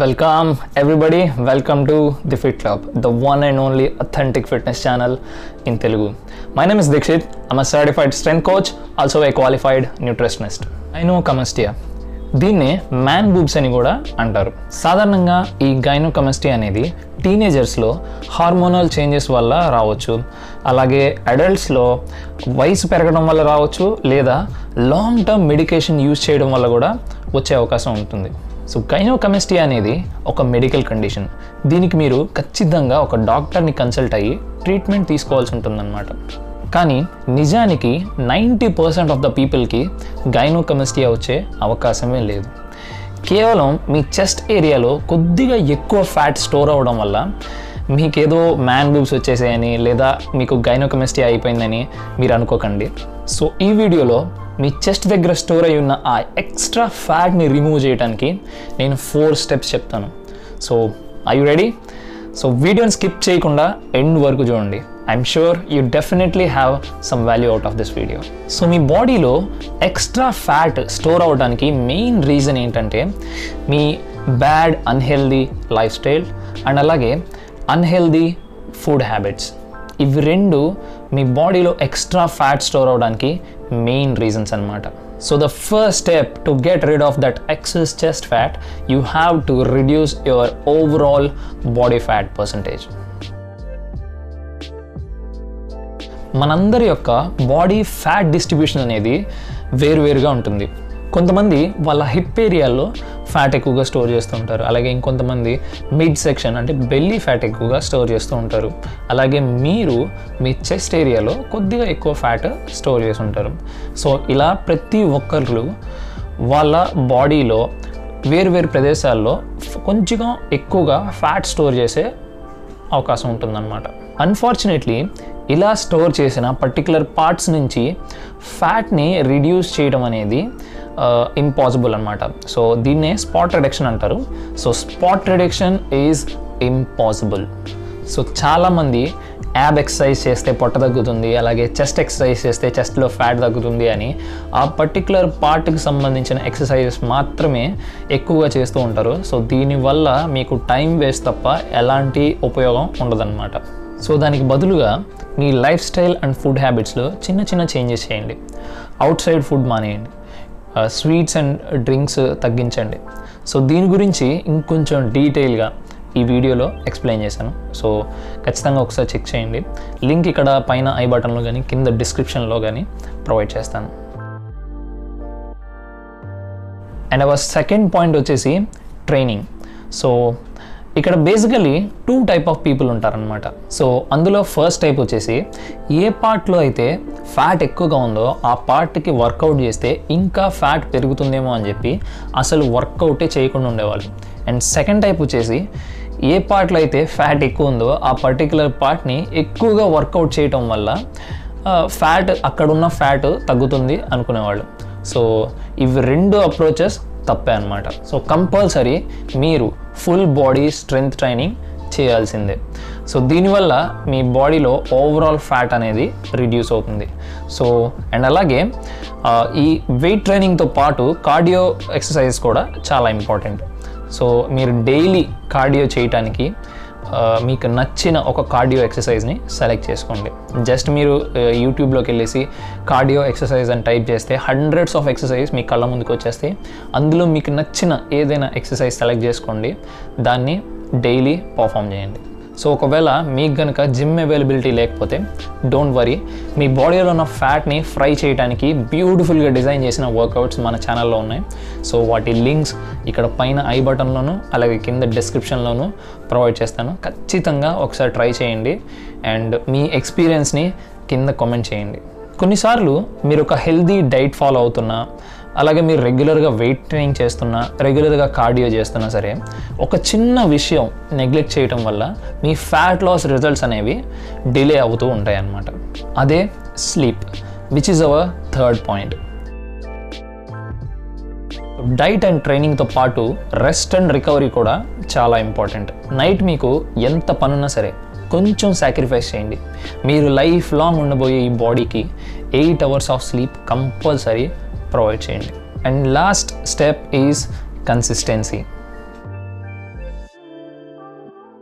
Welcome, everybody. Welcome to the Fit Club, the one and only authentic fitness channel in Telugu. My name is Dikshit. I'm a certified strength coach, also a qualified nutritionist. I know కమస్టియా దీన్నే man boobs అని కూడా అంటారు సాధారణంగా ఈ గైనోకమస్టీ అనేది టీనేజర్స్లో hormonal changes వల్ల రావచ్చు అలాగే అడల్ట్స్లో వయసు పెరగడం వల్ల రావచ్చు లేదా లాంగ్ టర్మ్ మెడికేషన్ యూజ్ చేయడం వల్ల కూడా వచ్చే అవకాశం ఉంటుంది సో గైనోకమెస్టీ అనేది ఒక మెడికల్ కండిషన్ దీనికి మీరు ఖచ్చితంగా ఒక డాక్టర్ని కన్సల్ట్ అయ్యి ట్రీట్మెంట్ తీసుకోవాల్సి ఉంటుందన్నమాట కానీ నిజానికి నైంటీ పర్సెంట్ ఆఫ్ ద పీపుల్కి గైనోకమెస్టియా వచ్చే అవకాశమే లేదు కేవలం మీ చెస్ట్ ఏరియాలో కొద్దిగా ఎక్కువ ఫ్యాట్ స్టోర్ అవ్వడం వల్ల మీకేదో మ్యాన్ బూబ్స్ వచ్చేసాయని లేదా మీకు గైనోకమెస్టియా అయిపోయిందని మీరు అనుకోకండి సో ఈ వీడియోలో మీ చెస్ట్ దగ్గర స్టోర్ అయి ఉన్న ఆ ఎక్స్ట్రా ఫ్యాట్ని రిమూవ్ చేయడానికి నేను ఫోర్ స్టెప్స్ చెప్తాను so I you ready so వీడియోని స్కిప్ చేయకుండా ఎండ్ వరకు చూడండి I'm sure you definitely have some value out of this video so మీ బాడీలో ఎక్స్ట్రా ఫ్యాట్ స్టోర్ అవ్వడానికి మెయిన్ రీజన్ ఏంటంటే మీ bad unhealthy lifestyle and అలాగే అన్హెల్దీ ఫుడ్ హ్యాబిట్స్ ఇవి రెండు మీ బాడీలో ఎక్స్ట్రా ఫ్యాట్ స్టోర్ అవడానికి మెయిన్ రీజన్స్ అనమాట so the first step to get rid of that excess chest fat you have to reduce your overall body fat percentage మనందరి యొక్క body fat distribution అనేది వేరువేరుగా ఉంటుంది కొంతమంది వాళ్ళ హిప్ ఏరియాలో ఫ్యాట్ ఎక్కువగా స్టోర్ చేస్తూ ఉంటారు అలాగే ఇంకొంతమంది మిడ్ సెక్షన్ అంటే బెల్లీ ఫ్యాట్ ఎక్కువగా స్టోర్ చేస్తూ ఉంటారు అలాగే మీరు మీ చెస్ట్ ఏరియాలో కొద్దిగా ఎక్కువ ఫ్యాట్ స్టోర్ చేసి ఉంటారు సో ఇలా ప్రతి ఒక్కరు వాళ్ళ బాడీలో వేరు వేరు ప్రదేశాల్లో కొంచెం ఎక్కువగా ఫ్యాట్ స్టోర్ చేసే అవకాశం ఉంటుందన్నమాట అన్ఫార్చునేట్లీ ఇలా స్టోర్ చేసిన పర్టికులర్ పార్ట్స్ నుంచి ఫ్యాట్ని రిడ్యూస్ చేయడం అనేది ఇంపాసిబుల్ అనమాట సో దీన్నే స్పాట్ రిడక్షన్ అంటారు so spot reduction is impossible so చాలామంది యాబ్ ఎక్సర్సైజ్ చేస్తే పొట్ట తగ్గుతుంది అలాగే చెస్ట్ ఎక్సర్సైజ్ చేస్తే చెస్ట్లో ఫ్యాట్ తగ్గుతుంది అని ఆ పర్టికులర్ పార్ట్కి సంబంధించిన ఎక్సర్సైజెస్ మాత్రమే ఎక్కువగా చేస్తూ ఉంటారు సో దీనివల్ల మీకు టైం వేస్ట్ తప్ప ఎలాంటి ఉపయోగం ఉండదన్నమాట సో దానికి బదులుగా మీ లైఫ్ స్టైల్ అండ్ ఫుడ్ హ్యాబిట్స్లో చిన్న చిన్న చేంజెస్ చేయండి అవుట్ సైడ్ ఫుడ్ మానేయండి స్వీట్స్ అండ్ డ్రింక్స్ తగ్గించండి సో దీని గురించి ఇంకొంచెం డీటెయిల్గా ఈ వీడియోలో ఎక్స్ప్లెయిన్ చేశాను సో ఖచ్చితంగా ఒకసారి చెక్ చేయండి లింక్ ఇక్కడ పైన ఐ బటన్లో కానీ కింద డిస్క్రిప్షన్లో కానీ ప్రొవైడ్ చేస్తాను అండ్ అవర్ సెకండ్ పాయింట్ వచ్చేసి ట్రైనింగ్ సో ఇక్కడ basically two type of people ఉంటారనమాట సో అందులో ఫస్ట్ టైప్ వచ్చేసి ఏ పార్ట్లో అయితే ఫ్యాట్ ఎక్కువగా ఉందో ఆ పార్ట్కి వర్కౌట్ చేస్తే ఇంకా ఫ్యాట్ పెరుగుతుందేమో అని చెప్పి అసలు వర్కౌటే చేయకుండా ఉండేవాళ్ళు అండ్ సెకండ్ టైప్ వచ్చేసి ఏ పార్ట్లో అయితే ఫ్యాట్ ఎక్కువ ఉందో ఆ పర్టికులర్ పార్ట్ని ఎక్కువగా వర్కౌట్ చేయటం వల్ల ఫ్యాట్ అక్కడున్న ఫ్యాట్ తగ్గుతుంది అనుకునేవాళ్ళు సో ఇవి రెండు అప్రోచెస్ తప్పే అనమాట సో కంపల్సరీ మీరు ఫుల్ బాడీ స్ట్రెంగ్త్ ట్రైనింగ్ చేయాల్సిందే సో దీనివల్ల మీ బాడీలో ఓవరాల్ ఫ్యాట్ అనేది రిడ్యూస్ అవుతుంది సో అండ్ అలాగే ఈ వెయిట్ ట్రైనింగ్తో పాటు కార్డియో ఎక్సర్సైజ్ కూడా చాలా ఇంపార్టెంట్ సో మీరు డైలీ కార్డియో చేయటానికి మీకు నచ్చిన ఒక కార్డియో ఎక్సర్సైజ్ని సెలెక్ట్ చేసుకోండి జస్ట్ మీరు యూట్యూబ్లోకి వెళ్ళేసి కార్డియో ఎక్సర్సైజ్ అని టైప్ చేస్తే హండ్రెడ్స్ ఆఫ్ ఎక్సర్సైజ్ మీ కళ్ళ ముందుకు వచ్చేస్తాయి అందులో మీకు నచ్చిన ఏదైనా ఎక్సర్సైజ్ సెలెక్ట్ చేసుకోండి దాన్ని డైలీ పర్ఫామ్ చేయండి సో ఒకవేళ మీకు కనుక జిమ్ అవైలబిలిటీ లేకపోతే డోంట్ వరీ మీ బాడీలో ఉన్న ఫ్యాట్ని ఫ్రై చేయడానికి బ్యూటిఫుల్గా డిజైన్ చేసిన వర్కౌట్స్ మన ఛానల్లో ఉన్నాయి సో వాటి లింక్స్ ఇక్కడ పైన ఐ బటన్లోను అలాగే కింద డిస్క్రిప్షన్లోను ప్రొవైడ్ చేస్తాను ఖచ్చితంగా ఒకసారి ట్రై చేయండి అండ్ మీ ఎక్స్పీరియన్స్ని కింద కామెంట్ చేయండి కొన్నిసార్లు మీరు ఒక హెల్దీ డైట్ ఫాలో అవుతున్నా అలాగే మీరు రెగ్యులర్గా వెయిట్ ట్రైనింగ్ చేస్తున్నా రెగ్యులర్గా కార్డియో చేస్తున్నా సరే ఒక చిన్న విషయం నెగ్లెక్ట్ చేయటం వల్ల మీ ఫ్యాట్ లాస్ రిజల్ట్స్ అనేవి డిలే అవుతూ ఉంటాయి అన్నమాట అదే sleep which is our third point diet and ట్రైనింగ్తో పాటు రెస్ట్ అండ్ రికవరీ కూడా చాలా ఇంపార్టెంట్ నైట్ మీకు ఎంత పనున్నా సరే కొంచెం సాక్రిఫైస్ చేయండి మీరు లైఫ్ లాంగ్ ఉండబోయే ఈ బాడీకి eight hours of sleep compulsory provide చేయండి and last step is consistency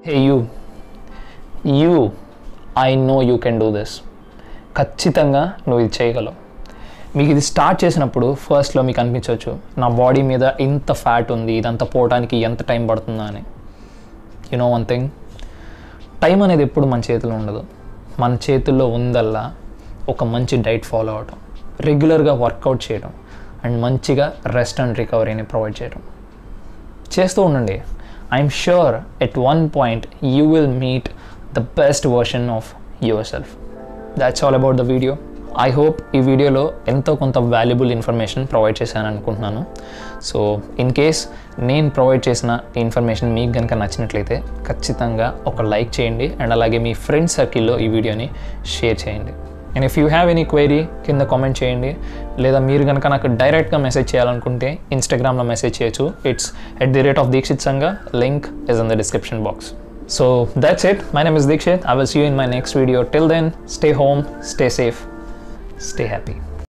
hey you you I know you can do this ఖచ్చితంగా నువ్వు ఇది చేయగలవు మీకు ఇది స్టార్ట్ చేసినప్పుడు ఫస్ట్లో మీకు అనిపించవచ్చు నా బాడీ మీద ఇంత ఫ్యాట్ ఉంది ఇదంతా పోవడానికి ఎంత టైం పడుతుందా అని you know one thing time అనేది ఎప్పుడు మన చేతిలో ఉండదు మన చేతుల్లో ఉందల్లా ఒక మంచి డైట్ ఫాలో అవడం రెగ్యులర్గా వర్కౌట్ చేయడం అండ్ మంచిగా రెస్ట్ అండ్ రికవరీని ప్రొవైడ్ చేయడం చేస్తూ ఉండండి I'm sure at one point you will meet the best version of yourself that's all about the video I hope ఈ వీడియోలో ఎంతో కొంత వాల్యుబుల్ ఇన్ఫర్మేషన్ ప్రొవైడ్ చేశాను అనుకుంటున్నాను సో ఇన్ కేస్ నేను ప్రొవైడ్ చేసిన ఇన్ఫర్మేషన్ మీకు కనుక నచ్చినట్లయితే ఖచ్చితంగా ఒక లైక్ చేయండి అండ్ అలాగే మీ ఫ్రెండ్స్ సర్కిల్లో ఈ వీడియోని షేర్ చేయండి and if you have any query కింద కామెంట్ చేయండి లేదా మీరు కనుక నాకు డైరెక్ట్గా మెసేజ్ చేయాలనుకుంటే ఇన్స్టాగ్రామ్లో మెసేజ్ చేయొచ్చు it's at the rate of Dikshit Sanga link is in the description box so that's it my name is Dikshit I will see you in my next video till then stay home stay safe stay happy